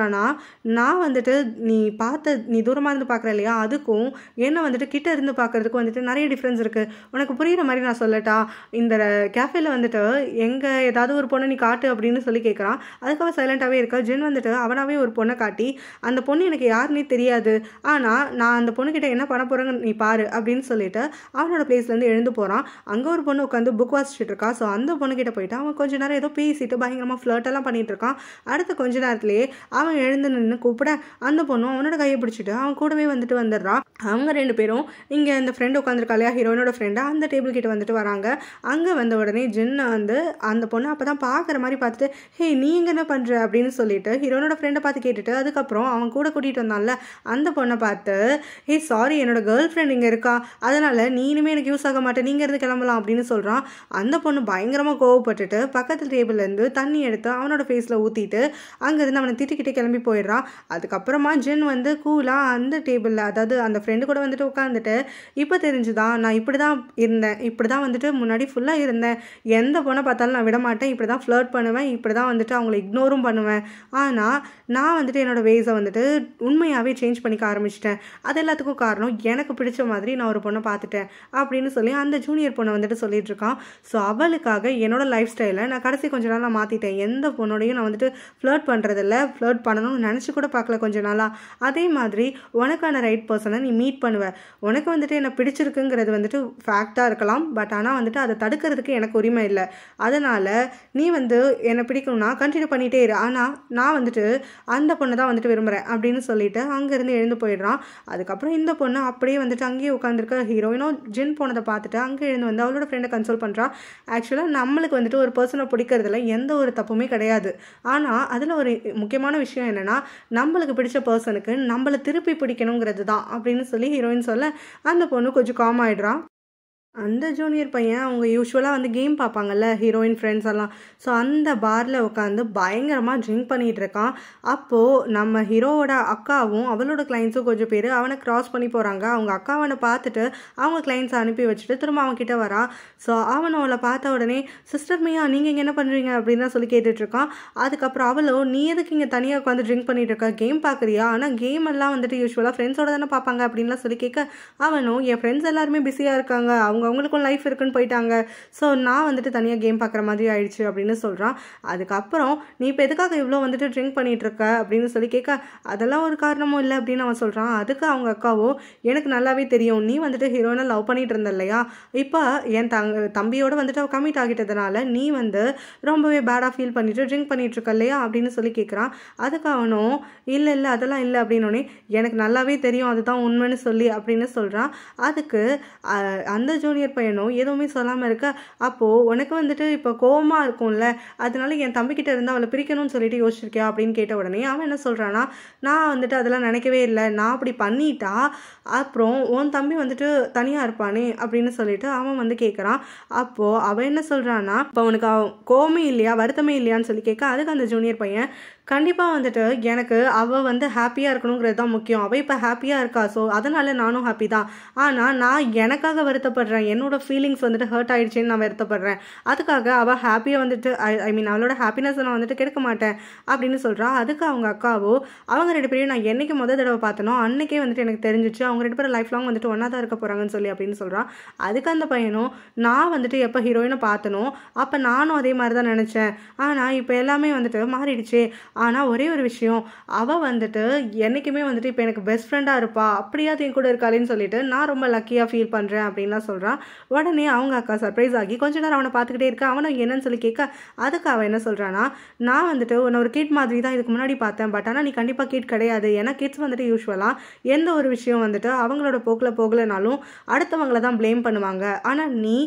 A: சொல்கிறான்னா நான் வந்துட்டு நீ பார்த்த நீ தூரமாக இருந்து பார்க்குற இல்லையா அதுக்கும் என்ன வந்துட்டு கிட்ட இருந்து பார்க்கறதுக்கும் வந்துட்டு நிறைய டிஃப்ரென்ஸ் இருக்குது உனக்கு புரியுற மாதிரி நான் சொல்லட்டா இந்த கேஃபேல வந்துட்டு எங்கே ஏதாவது ஒரு பொண்ணை நீ காட்டு அப்படின்னு சொல்லி கேட்குறான் அதுக்காக சைலண்ட்டாகவே இருக்கா ஜென் வந்துட்டு அவனாவே ஒரு பொண்ணை காட்டி அந்த பொண்ணு எனக்கு யாருன்னே தெரியாது ஆனால் நான் அந்த பொண்ணுக்கிட்ட என்ன பண்ண போகிறேன்னு நீ பாரு அப்படின்னு சொல்லிட்டு அவனோட பிளேஸ்லேருந்து எழுந்து போகிறான் அங்கே ஒரு பொண்ணு உட்காந்து புக் வாசிச்சுட்டு இருக்கா ஸோ அந்த பொண்ணுக்கிட்ட போயிட்டு அவன் கொஞ்ச நேரம் ஏதோ பேசிட்டு பயங்கரமாக ஃப்ளர்ட்டெல்லாம் பண்ணிட்டு இருக்கான் அடுத்த கொஞ்ச நேரத்திலேயே அவன் எழுந்து நின்று கூப்பிட அந்த பொண்ணும் அவனோட கையை பிடிச்சிட்டு அவன் கூடவே வந்துட்டு வந்துடுறான் அவங்க ரெண்டு பேரும் இங்கே இந்த ஃப்ரெண்டு உட்காந்துருக்கா இல்லையா ஹீரோயினோட ஃப்ரெண்டு அந்த டேபிள் கிட்ட வந்துட்டு வராங்க அங்கே வந்த உடனே ஜின்னை வந்து அந்த பொண்ணை அப்போ தான் பார்க்குற மாதிரி பார்த்துட்டு ஹே நீ இங்கே என்ன பண்ணுற அப்படின்னு சொல்லிட்டு ஹீரோனோட ஃப்ரெண்டை பார்த்து கேட்டுட்டு அதுக்கப்புறம் அவன் கூட கூட்டிகிட்டு வந்தான்ல அந்த பொண்ணை பார்த்து ஹே சாரி என்னோட கேர்ள் ஃப்ரெண்ட் இங்கே இருக்கா அதனால் நீ இனிமேல் எனக்கு யூஸ் ஆக மாட்டேன் நீங்கள் இருந்து கிளம்பலாம் அப்படின்னு சொல்கிறான் அந்த பொண்ணு பயங்கரமாக கோவப்பட்டுட்டு பக்கத்து டேபிள்லேருந்து தண்ணி எடுத்து அவனோட ஃபேஸில் ஊற்றிட்டு அங்கேருந்து அவனை திட்டிக்கிட்டே கிளம்பி போயிடுறான் அதுக்கப்புறமா ஜென் வந்து கூலாக அந்த டேபிளில் அதாவது அந்த ஃப்ரெண்டு கூட வந்துட்டு உட்காந்துட்டு இப்போ தெரிஞ்சுதான் நான் இப்படி தான் இருந்தேன் இப்படி தான் வந்துட்டு முன்னாடி ஃபுல்லாக இருந்தேன் எந்த பொண்ணை பார்த்தாலும் நான் விட மாட்டேன் இப்படி தான் ஃப்ளர்ட் பண்ணுவேன் இப்படி தான் வந்துட்டு அவங்கள இக்னோரும் பண்ணுவேன் ஆனால் நான் வந்துட்டு என்னோட வேஸை வந்துட்டு உண்மையாகவே சேஞ்ச் பண்ணிக்க ஆரம்பிச்சிட்டேன் அது எல்லாத்துக்கும் காரணம் எனக்கு பிடிச்ச மாதிரி நான் ஒரு பொண்ணை பார்த்துட்டேன் அப்படின்னு சொல்லி அந்த ஜூனியர் பொண்ணை வந்துட்டு சொல்லிட்டு இருக்கான் ஸோ அவளுக்காக என்னோட லைஃப் ஸ்டைலை நான் கடைசி கொஞ்ச நாளாக மாற்றிட்டேன் எந்த பொண்ணோடையும் நான் வந்துட்டு ஃப்ளர்ட் பண்ணுறதில்ல ஃப்ளர்ட் பண்ணணும்னு நினச்சி கூட பார்க்கல கொஞ்ச நாளாக அதே மாதிரி உனக்கான ரைட் பர்சனை நீ மீட் பண்ணுவ உனக்கு வந்துட்டு என்ன பிடிச்சிருக்குங்கிறது வந்துட்டு ஃபேக்டாக இருக்கலாம் பட் ஆனால் வந்துட்டு அதை தடுக்கிறதுக்கு எனக்கு உரிமை இல்லை அதனால் நீ வந்து என்னை பிடிக்கணும்னா கண்டினியூ பண்ணிகிட்டே இரு ஆனால் நான் வந்துட்டு அந்த பொண்ணை தான் வந்துட்டு விரும்புகிறேன் அப்படின்னு சொல்லிட்டு அங்கேருந்து எழுந்து போயிடுறான் அதுக்கப்புறம் இந்த பொண்ணு அப்படியே வந்துட்டு அங்கேயே உட்காந்துருக்க ஹீரோயினும் ஜின் போனதை பார்த்துட்டு அங்கே எழுந்து வந்து அவளோட ஃப்ரெண்டை கன்சோல் பண்ணுறா ஆக்சுவலாக நம்மளுக்கு வந்துட்டு ஒரு பர்சனை பிடிக்கிறதுல எந்த ஒரு தப்புமே கிடையாது ஆனால் அதில் ஒரு முக்கியமான விஷயம் என்னென்னா நம்மளுக்கு பிடிச்ச பர்சனுக்கு நம்மளை திருப்பி பிடிக்கணுங்கிறது தான் அப்படின்னு சொல்லி ஹீரோயின் சொல்ல அந்த பொண்ணு கொஞ்சம் காம் ஆயிடுறான் அந்த ஜூனியர் பையன் அவங்க யூஸ்வலாக வந்து கேம் பார்ப்பாங்கல்ல ஹீரோயின் ஃப்ரெண்ட்ஸ் எல்லாம் ஸோ அந்த பாரில் உட்காந்து பயங்கரமாக ட்ரிங்க் பண்ணிகிட்டு இருக்கான் அப்போது நம்ம ஹீரோவோட அக்காவும் அவளோட கிளைண்ட்ஸும் கொஞ்சம் பேர் அவனை க்ராஸ் பண்ணி போகிறாங்க அவங்க அக்கா அவனை பார்த்துட்டு அவங்க கிளைண்ட்ஸை அனுப்பி வச்சுட்டு திரும்ப அவன் கிட்ட வரா ஸோ அவன் அவளை பார்த்த உடனே சிஸ்டர் மியா நீங்கள் இங்கே என்ன பண்ணுறீங்க அப்படின்னு தான் சொல்லி கேட்டுட்ருக்கான் அதுக்கப்புறம் அவளோ நீ எதுக்கு இங்கே தனியாக உட்காந்து ட்ரிங்க் பண்ணிட்டு இருக்க கேம் பார்க்குறியா ஆனால் கேம் எல்லாம் வந்துட்டு யூஸ்வலாக ஃப்ரெண்ட்ஸோட தானே பார்ப்பாங்க அப்படின்லாம் சொல்லி கேட்க அவனும் என் ஃப்ரெண்ட்ஸ் எல்லாருமே பிஸியாக இருக்காங்க அவங்க அவங்களுக்கும் லைஃப் இருக்குன்னு போயிட்டாங்க ஸோ நான் வந்துட்டு தனியாக கேம் பார்க்குற மாதிரி ஆயிடுச்சு அப்படின்னு சொல்கிறான் அதுக்கப்புறம் நீ இப்போ எதுக்காக இவ்வளோ வந்துட்டு ட்ரிங்க் பண்ணிட்டு இருக்க அப்படின்னு சொல்லி கேட்க அதெல்லாம் ஒரு காரணமும் இல்லை அப்படின்னு அவன் சொல்கிறான் அதுக்கு அவங்க அக்காவோ எனக்கு நல்லாவே தெரியும் நீ வந்துட்டு ஹீரோயினை லவ் பண்ணிட்டு இருந்த இல்லையா இப்போ என் தங்க தம்பியோட வந்துட்டு அவள் கமிட் ஆகிட்டதுனால நீ வந்து ரொம்பவே பேடாக ஃபீல் பண்ணிட்டு ட்ரிங்க் பண்ணிட்டு இருக்க இல்லையா அப்படின்னு சொல்லி கேட்குறான் அதுக்கு அவனும் இல்லை இல்லை அதெல்லாம் இல்லை அப்படின்னோடனே எனக்கு நல்லாவே தெரியும் அதுதான் உண்மைன்னு சொல்லி அப்படின்னு சொல்கிறான் அதுக்கு அஹ், அந்த ஜூனியர் பையனும் எதுவுமே சொல்லாமல் இருக்க அப்போது உனக்கு வந்துட்டு இப்போ கோவமாக இருக்கும்ல அதனால என் தம்பிக்கிட்ட இருந்து அவளை பிரிக்கணும்னு சொல்லிட்டு யோசிச்சிருக்கியா அப்படின்னு கேட்ட உடனே அவன் என்ன சொல்கிறான்னா நான் வந்துட்டு அதெல்லாம் நினைக்கவே இல்லை நான் அப்படி பண்ணிட்டா அப்புறம் உன் தம்பி வந்துட்டு தனியாக இருப்பானே அப்படின்னு சொல்லிட்டு அவன் வந்து கேட்குறான் அப்போது அவன் என்ன சொல்கிறான்னா இப்போ அவனுக்கு அவன் கோவமே இல்லையா வருத்தமே இல்லையான்னு சொல்லி கேட்க அதுக்கு அந்த ஜூனியர் பையன் கண்டிப்பாக வந்துட்டு எனக்கு அவள் வந்து ஹாப்பியாக இருக்கணுங்கிறது தான் முக்கியம் அவள் இப்போ ஹாப்பியாக இருக்கா ஸோ அதனால நானும் ஹாப்பி தான் ஆனால் நான் எனக்காக வருத்தப்படுறேன் என்னோட ஃபீலிங்ஸ் வந்துட்டு ஹர்ட் ஆயிடுச்சேன்னு நான் வருத்தப்படுறேன் அதுக்காக அவள் ஹாப்பியாக வந்துட்டு ஐ மீன் அவளோட ஹாப்பினஸ் நான் வந்துட்டு கெடுக்க மாட்டேன் அப்படின்னு சொல்கிறா அதுக்கு அவங்க அக்காவோ அவங்க ரெண்டு பேரையும் நான் என்னைக்கு முத தடவை பார்த்தனோ அன்னைக்கே வந்துட்டு எனக்கு தெரிஞ்சிச்சு அவங்க ரெண்டு பேரும் லைஃப் லாங் வந்துட்டு ஒன்றா தான் இருக்க போகிறாங்கன்னு சொல்லி அப்படின்னு சொல்கிறான் அதுக்கு அந்த பையனும் நான் வந்துட்டு எப்போ ஹீரோயினை பார்த்தனோ அப்போ நானும் அதே மாதிரி தான் நினச்சேன் ஆனால் இப்போ எல்லாமே வந்துட்டு மாறிடுச்சே ஆனால் ஒரே ஒரு விஷயம் அவள் வந்துட்டு என்றைக்குமே வந்துட்டு இப்போ எனக்கு பெஸ்ட் ஃப்ரெண்டாக இருப்பா அப்படியாவது என் கூட இருக்காளேன்னு சொல்லிட்டு நான் ரொம்ப லக்கியாக ஃபீல் பண்ணுறேன் அப்படின்லாம் சொல்கிறான் உடனே அவங்க அக்கா சர்ப்ரைஸ் ஆகி கொஞ்ச நேரம் அவனை பார்த்துக்கிட்டே இருக்க அவனை என்னன்னு சொல்லி கேட்க அதுக்கு அவன் என்ன சொல்கிறான்னா நான் வந்துட்டு உன்னை ஒரு கிட் மாதிரி தான் இதுக்கு முன்னாடி பார்த்தேன் பட் ஆனால் நீ கண்டிப்பாக கிட் கிடையாது ஏன்னா கிட்ஸ் வந்துட்டு யூஸ்வலாக எந்த ஒரு விஷயம் வந்துட்டு அவங்களோட போக்கில் போகலைனாலும் அடுத்தவங்கள தான் ப்ளேம் பண்ணுவாங்க ஆனால் நீ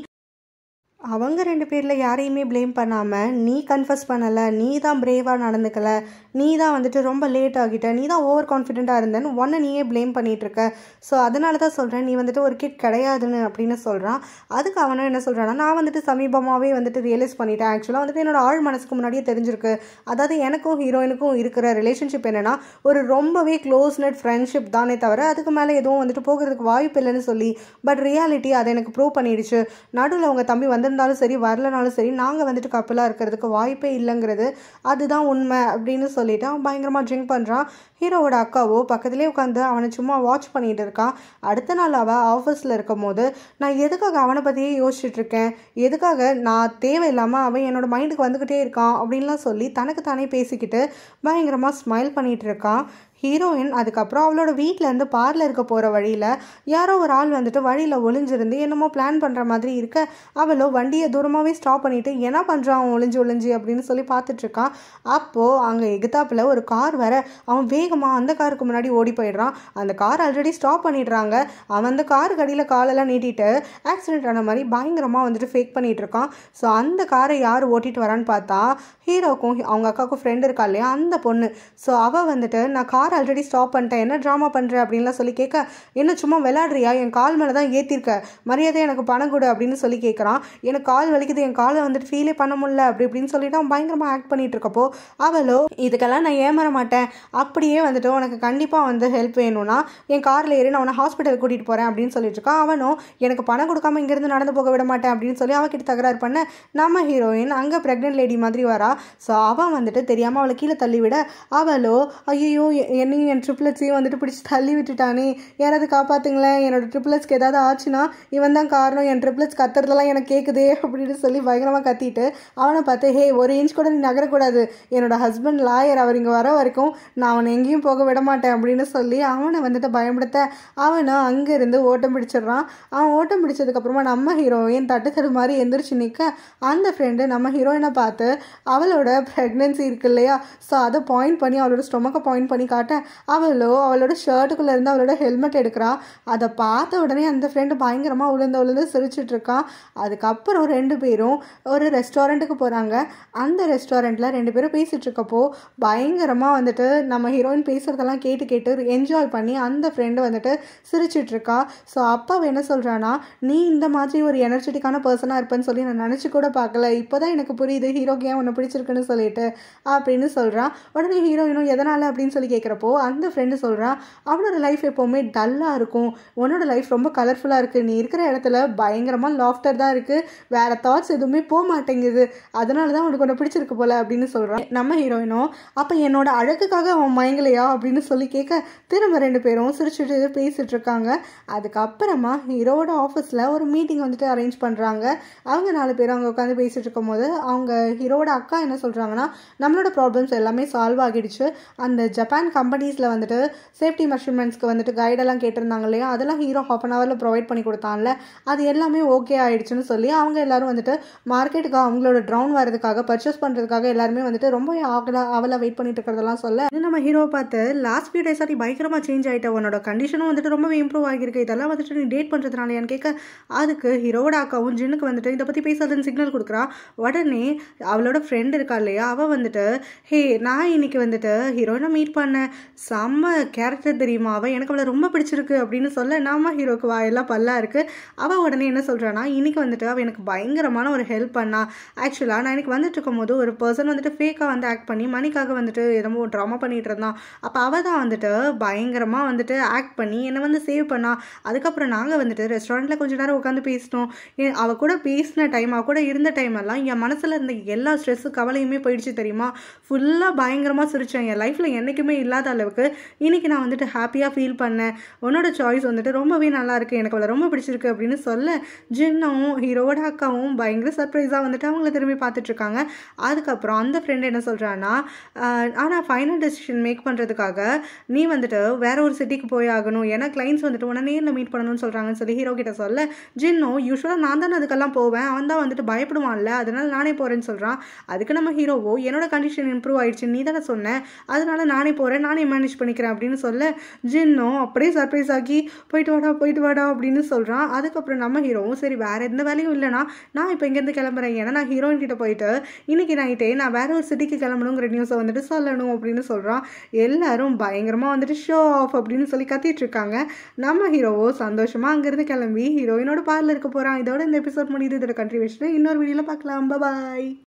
A: அவங்க ரெண்டு பேரில் யாரையுமே ப்ளேம் பண்ணாமல் நீ கன்ஃபஸ் பண்ணலை நீ தான் பிரேவாக நடந்துக்கல நீ தான் வந்துட்டு ரொம்ப லேட் ஆகிட்ட நீ தான் ஓவர் கான்ஃபிடென்ட்டாக இருந்தேன்னு ஒன்றை நீயே ப்ளேம் பண்ணிகிட்ருக்க ஸோ அதனால தான் சொல்கிறேன் நீ வந்துட்டு ஒரு கிட் கிடையாதுன்னு அப்படின்னு சொல்கிறான் அதுக்கு அவனும் என்ன சொல்கிறான்னா நான் வந்துட்டு சமீபமாகவே வந்துட்டு ரியலைஸ் பண்ணிட்டேன் ஆக்சுவலாக வந்துட்டு என்னோட ஆழ் மனசுக்கு முன்னாடியே தெரிஞ்சிருக்கு அதாவது எனக்கும் ஹீரோயினுக்கும் இருக்கிற ரிலேஷன்ஷிப் என்னென்னா ஒரு ரொம்பவே க்ளோஸ் நெட் ஃப்ரெண்ட்ஷிப் தானே தவிர அதுக்கு மேலே எதுவும் வந்துட்டு போகிறதுக்கு வாய்ப்பு இல்லைன்னு சொல்லி பட் ரியாலிட்டி அதை எனக்கு ப்ரூவ் பண்ணிடுச்சு நடுவில் அவங்க தம்பி வந்து வந்திருந்தாலும் சரி வரலனாலும் சரி நாங்கள் வந்துட்டு கப்பலாக இருக்கிறதுக்கு வாய்ப்பே இல்லைங்கிறது அதுதான் உண்மை அப்படின்னு சொல்லிட்டு அவன் பயங்கரமாக ட்ரிங்க் பண்ணுறான் ஹீரோவோட அக்காவோ பக்கத்துலேயே உட்காந்து அவனை சும்மா வாட்ச் பண்ணிட்டு இருக்கான் அடுத்த நாள் அவள் ஆஃபீஸில் இருக்கும் போது நான் எதுக்காக அவனை பற்றியே யோசிச்சுட்டு இருக்கேன் எதுக்காக நான் தேவையில்லாமல் அவன் என்னோட மைண்டுக்கு வந்துக்கிட்டே இருக்கான் அப்படின்லாம் சொல்லி தனக்கு தானே பேசிக்கிட்டு பயங்கரமாக ஸ்மைல் பண்ணிகிட்டு இருக்கான் ஹீரோயின் அதுக்கப்புறம் அவளோட வீட்டிலேருந்து பார்லருக்கு போகிற வழியில் யாரோ ஒரு ஆள் வந்துட்டு வழியில் ஒளிஞ்சிருந்து என்னமோ பிளான் பண்ணுற மாதிரி இருக்க அவளோ வண்டியை தூரமாகவே ஸ்டாப் பண்ணிவிட்டு என்ன பண்ணுறான் அவன் ஒளிஞ்சு ஒளிஞ்சு அப்படின்னு சொல்லி பார்த்துட்ருக்கான் அப்போது அங்கே எகுத்தாப்பில் ஒரு கார் வர அவன் வேகமாக அந்த காருக்கு முன்னாடி ஓடி போயிடுறான் அந்த கார் ஆல்ரெடி ஸ்டாப் பண்ணிடுறாங்க அவன் அந்த காருக்கு அடியில் காலெல்லாம் நீட்டிட்டு ஆக்சிடென்ட் ஆன மாதிரி பயங்கரமாக வந்துட்டு ஃபேக் பண்ணிகிட்டு இருக்கான் ஸோ அந்த காரை யார் ஓட்டிட்டு வரான்னு பார்த்தா ஹீரோக்கும் அவங்க அக்காவுக்கும் ஃப்ரெண்ட் இருக்கா இல்லையா அந்த பொண்ணு ஸோ அவள் வந்துட்டு நான் கார் ஆல்ரெடி ஸ்டாப் பண்ணிட்டேன் என்ன ட்ராமா பண்ணுற அப்படின்லாம் சொல்லி கேட்க என்ன சும்மா விளையாடுறியா என் கால் மேலே தான் ஏற்றிருக்க மரியாதை எனக்கு பணம் கொடு அப்படின்னு சொல்லி கேட்குறான் எனக்கு கால் வலிக்குது என் காலை வந்துட்டு ஃபீலே பண்ண முடியல அப்படி இப்படின்னு சொல்லிட்டு அவன் பயங்கரமாக ஆக்ட் பண்ணிட்டு இருக்கப்போ அவளோ இதுக்கெல்லாம் நான் ஏமாற மாட்டேன் அப்படியே வந்துட்டு உனக்கு கண்டிப்பாக வந்து ஹெல்ப் வேணும்னா என் காரில் ஏறி நான் உன்னை ஹாஸ்பிட்டல் கூட்டிகிட்டு போகிறேன் அப்படின்னு சொல்லிட்டு இருக்கான் அவனும் எனக்கு பணம் கொடுக்காம இங்கேருந்து நடந்து போக விட மாட்டேன் அப்படின்னு சொல்லி அவகிட்ட தகராறு பண்ண நம்ம ஹீரோயின் அங்கே ப்ரெக்னென்ட் லேடி மாதிரி வரா ஸோ அவன் வந்துட்டு தெரியாமல் அவளை கீழே தள்ளி விட அவளோ ஐயோ என்னையும் என் ட்ரிப்ளட்ஸையும் வந்துட்டு பிடிச்சி தள்ளி விட்டுட்டானே யாராவது காப்பாத்துங்களேன் என்னோட ட்ரிப்ளட்ஸ்க்கு ஏதாவது ஆச்சுன்னா இவன் தான் காரணம் என் ட்ரிப்ளட்ஸ் கத்துறதெல்லாம் எனக்கு கேட்குதே அப்படின்னு சொல்லி பயங்கரமாக கத்திட்டு அவனை பார்த்து ஹே ஒரு இன்ச் கூட நீ நகரக்கூடாது என்னோட ஹஸ்பண்ட் லாயர் அவர் இங்கே வர வரைக்கும் நான் அவனை எங்கேயும் போக விட மாட்டேன் அப்படின்னு சொல்லி அவனை வந்துட்டு பயன்படுத்த அவனை அங்கேருந்து ஓட்டம் பிடிச்சிடுறான் அவன் ஓட்டம் பிடிச்சதுக்கப்புறமா நம்ம ஹீரோயின் தட்டு தடு மாதிரி எந்திரிச்சு நிற்க அந்த ஃப்ரெண்டு நம்ம ஹீரோயினை பார்த்து அவளோட ப்ரெக்னென்சி இருக்கு இல்லையா ஸோ அதை பாயிண்ட் பண்ணி அவளோட ஸ்டொமக்கை பாயிண்ட் பண்ணி காட்ட அவளோ அவளோட ஷர்ட்டுக்குள்ளே இருந்து அவளோட ஹெல்மெட் எடுக்கிறா அதை பார்த்த உடனே அந்த ஃப்ரெண்டு பயங்கரமாக உளுந்து உளுந்து சிரிச்சிட்டு இருக்கான் அதுக்கப்புறம் ரெண்டு பேரும் ஒரு ரெஸ்டாரண்ட்டுக்கு போகிறாங்க அந்த ரெஸ்டாரண்ட்டில் ரெண்டு பேரும் பேசிகிட்டு இருக்கப்போ பயங்கரமாக வந்துட்டு நம்ம ஹீரோயின் பேசுகிறதெல்லாம் கேட்டு கேட்டு என்ஜாய் பண்ணி அந்த ஃப்ரெண்டு வந்துட்டு சிரிச்சிட்டு இருக்கா ஸோ அப்பா அவ என்ன சொல்கிறான்னா நீ இந்த மாதிரி ஒரு எனர்ஜெட்டிக்கான பர்சனாக இருப்பேன்னு சொல்லி நான் நினச்சி கூட பார்க்கல இப்போ தான் எனக்கு புரியுது ஹீரோக்கு ஏன் உன்னை பிடிச்சிருக்குன்னு சொல்லிட்டு அப்படின்னு சொல்கிறான் உடனே ஹீரோயினும் எதனால் அப்படின்னு சொல்லி கேட்குறப்போ அந்த ஃப்ரெண்டு சொல்கிறான் அவனோட லைஃப் எப்போவுமே டல்லாக இருக்கும் உன்னோட லைஃப் ரொம்ப கலர்ஃபுல்லாக இருக்குது நீ இருக்கிற இடத்துல பயங்கரமாக லாஃப்டர் தான் இருக்குது வேறு தாட்ஸ் எதுவுமே போக மாட்டேங்குது அதனால தான் உனக்கு ஒன்று பிடிச்சிருக்கு போல அப்படின்னு சொல்கிறான் நம்ம ஹீரோயினும் அப்போ என்னோட அழகுக்காக அவன் மயங்கலையா அப்படின்னு சொல்லி கேட்க திரும்ப ரெண்டு பேரும் சிரிச்சுட்டு பேசிட்டு இருக்காங்க அதுக்கப்புறமா ஹீரோவோட ஆஃபீஸில் ஒரு மீட்டிங் வந்துட்டு அரேஞ்ச் பண்ணுறாங்க அவங்க நாலு பேரும் அங்கே உட்காந்து பேசிட்டு இருக்கும்போது அவங்க ஹீரோவோட அக்கா என்ன சொல்கிறாங்கன்னா நம்மளோட ப்ராப்ளம்ஸ் எல்லாமே சால்வ் ஆகிடுச்சு அந்த ஜப்பான் கம்பெனிஸில் வந்துட்டு சேஃப்டி மெஷர்மெண்ட்ஸ்க்கு வந்துட்டு கைடெல்லாம் கேட்டிருந்தாங்க இல்லையா அதெல்லாம் ஹீரோ ஹாஃப் அன் ஹவரில் ப்ரொவைட் பண்ணி கொடுத்தான்ல அது எல்லாமே ஓகே ஆயிடுச்சுன்னு சொல்லி அவங்க எல்லாரும் வந்துட்டு மார்க்கெட்டுக்கு அவங்களோட ட்ரவுன் வரதுக்காக பர்ச்சேஸ் பண்ணுறதுக்காக எல்லாருமே வந்துட்டு ரொம்ப ஆகலா அவளா வெயிட் பண்ணிட்டு இருக்கிறதெல்லாம் சொல்ல இது நம்ம ஹீரோ பார்த்து லாஸ்ட் ஃபியூ டேஸாக நீ பயங்கரமாக சேஞ்ச் ஆகிட்ட உன்னோட கண்டிஷனும் வந்துட்டு ரொம்பவே இம்ப்ரூவ் ஆகியிருக்கு இதெல்லாம் வந்துட்டு நீ டேட் பண்ணுறதுனாலயான்னு கேட்க அதுக்கு ஹீரோட அக்காவும் ஜின்னுக்கு வந்துட்டு இதை பற்றி பேசாதுன்னு சிக்னல் கொடுக்குறா உடனே அவளோட ஃப்ரெண்ட் இருக்கா இல்லையா அவள் வந்துட்டு ஹே நான் இன்னைக்கு வந்துட்டு ஹீரோயினை மீட் பண்ணேன் செம்ம கேரக்டர் தெரியுமா அவள் எனக்கு அவளை ரொம்ப பிடிச்சிருக்கு அப்படின்னு சொல்ல நம்ம ஹீரோக்கு வாயெல்லாம் பல்லா இருக்குது அவள் உடனே என்ன சொல்கிறான்னா இன்னைக்கு வந்துட்டு அவள் எனக்கு பயங்கரமான ஒரு ஹெல்ப் பண்ணா ஆக்சுவலாக நான் எனக்கு வந்துட்டு இருக்கும்போது ஒரு பர்சன் வந்துட்டு ஃபேக்காக வந்து ஆக்ட் பண்ணி மணிக்காக வந்துட்டு என்னமோ ட்ராமா பண்ணிகிட்டு இருந்தான் அப்போ அவள் தான் வந்துட்டு பயங்கரமாக வந்துட்டு ஆக்ட் பண்ணி என்னை வந்து சேவ் பண்ணா அதுக்கப்புறம் நாங்கள் வந்துட்டு ரெஸ்டாரண்ட்டில் கொஞ்ச நேரம் உட்காந்து பேசினோம் ஏ- அவ கூட பேசின டைம் அவ கூட இருந்த டைம் எல்லாம் என் மனசில் இருந்த எல்லா ஸ்ட்ரெஸ்ஸு கவலையுமே போயிடுச்சு தெரியுமா ஃபுல்லாக பயங்கரமாக சிரித்தேன் என் லைஃப்பில் என்றைக்குமே இல்லாத அளவுக்கு இன்னைக்கு நான் வந்துட்டு ஹாப்பியாக ஃபீல் பண்ணேன் உன்னோட சாய்ஸ் வந்துட்டு ரொம்பவே நல்லா இருக்கு எனக்கு அவளை ரொம்ப பிடிச்சிருக்கு அப்படின்னு சொல்ல ஜின்னும் ஹீரோவோட அக்காவும் பயங்கர சர்ப்ரைஸாக வந்துட்டு அவங்கள திரும்பி பார்த்துட்டு இருக்காங்க அதுக்கப்புறம் அந்த ஃப்ரெண்ட் என்ன சொல்கிறான்னா ஆனால் ஃபைனல் டெசிஷன் மேக் பண்ணுறதுக்காக நீ வந்துட்டு வேற ஒரு சிட்டிக்கு போய் ஆகணும் ஏன்னா கிளைண்ட்ஸ் வந்துட்டு உடனே நேரில் மீட் பண்ணணும்னு சொல்கிறாங்கன்னு சொல்லி ஹீரோ கிட்ட சொல்ல ஜின்னும் யூஸ்வலாக நான் தானே அதுக்கெல்லாம் போவேன் அவன் தான் வந்துட்டு பயப்படுவான்ல அதனால நானே போகிறேன்னு சொல்கிறான் அதுக்கு நம்ம ஹீரோவோ என்னோட கண்டிஷன் இம்ப்ரூவ் ஆயிடுச்சு நீ தானே சொன்ன அதனால நானே போகிறேன் நானே மேனேஜ் பண்ணிக்கிறேன் அப்படின்னு சொல்ல ஜின்னும் அப்படியே சர்ப்ரைஸ் ஆகி போயிட்டு வாடா போயிட்டு வாடா அப்படின்னு சொல்கிறான் அதுக்கப்புறம் நம்ம ஹீரோவும் சரி வேற எந்த வேலையும் இல்லைனா நான் இப்போ இங்கேருந்து கிளம்புறேன் ஏன்னா நான் ஹீரோயின் கிட்ட போயிட்டு இன்னைக்கு நைட்டே நான் வேற ஒரு சிட்டிக்கு கிளம்பணுங்கிற நியூஸை வந்துட்டு சொல்லணும் அப்படின்னு சொல்கிறான் எல்லாரும் பயங்கரமாக வந்துட்டு ஷோ ஆஃப் அப்படின்னு சொல்லி கத்திட்டு இருக்காங்க நம்ம ஹீரோவோ சந்தோஷமாக அங்கேருந்து கிளம்பி ஹீரோயினோட பார்லருக்கு போகிறான் இதோட இந்த எபிசோட் முடியுது இதோட கண்ட்ரிபியூஷன் இன்னொரு வீடியோவில் பார்க்கலாம் பாய்